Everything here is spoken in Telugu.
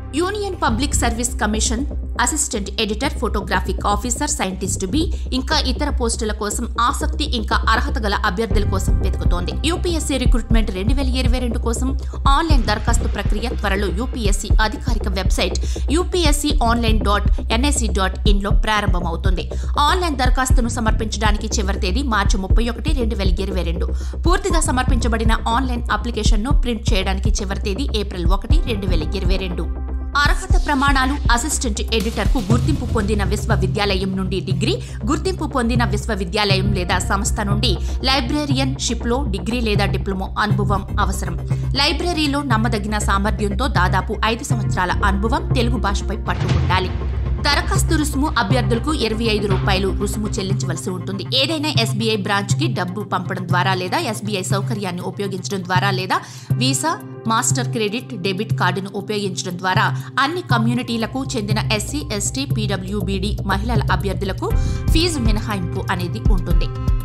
union public service commission assistant editor photographic officer scientist B ఇంకా ఇతర పోస్టుల కోసం ఆసక్తి ఇంకా అర్హత గల అభ్యర్థుల కోసం వెతుకుతోంది యూపీఎస్సీ రిక్రూట్మెంట్ రెండు వేల ఇరవై రెండు కోసం ఆన్లైన్ దరఖాస్తు ప్రక్రియ త్వరలో యూపీఎస్సీ అధికారిక website UPSC online dot NIC dot ఇన్లో ప్రారంభమవుతుంది ఆన్లైన్ దరఖాస్తును సమర్పించడానికి చివరి తేదీ మార్చి ముప్పై ఒకటి రెండు వేల ఇరవై రెండు పూర్తిగా సమర్పించబడిన ఆన్లైన్ అప్లికేషన్ను ప్రింట్ చేయడానికి చివరి తేదీ ఏప్రిల్ ఒకటి రెండు వేల ఇరవై రెండు అర్హత ప్రమాణాలు అసిస్టెంట్ ఎడిటర్కు గుర్తింపు పొందిన విశ్వవిద్యాలయం నుండి డిగ్రీ గుర్తింపు పొందిన విశ్వవిద్యాలయం లేదా సంస్థ నుండి లైబ్రేరియన్ షిప్లో డిగ్రీ లేదా డిప్లొమా అనుభవం అవసరం లైబ్రరీలో నమ్మదగిన సామర్థ్యంతో దాదాపు ఐదు సంవత్సరాల అనుభవం తెలుగు భాషపై పట్టు ఉండాలి దరఖాస్తు రుసుము అభ్యర్థులకు ఇరవై ఐదు రూపాయలు రుసుము చెల్లించవలసి ఉంటుంది ఏదైనా ఎస్బీఐ బ్రాంచ్ కి డబ్బు పంపడం ద్వారా లేదా ఎస్బీఐ సౌకర్యాన్ని ఉపయోగించడం ద్వారా లేదా వీసా మాస్టర్ క్రెడిట్ డెబిట్ కార్డును ఉపయోగించడం ద్వారా అన్ని కమ్యూనిటీలకు చెందిన ఎస్సీ ఎస్టీ పీడబ్ల్యూబీడీ మహిళల అభ్యర్థులకు ఫీజు మినహాయింపు అనేది ఉంటుంది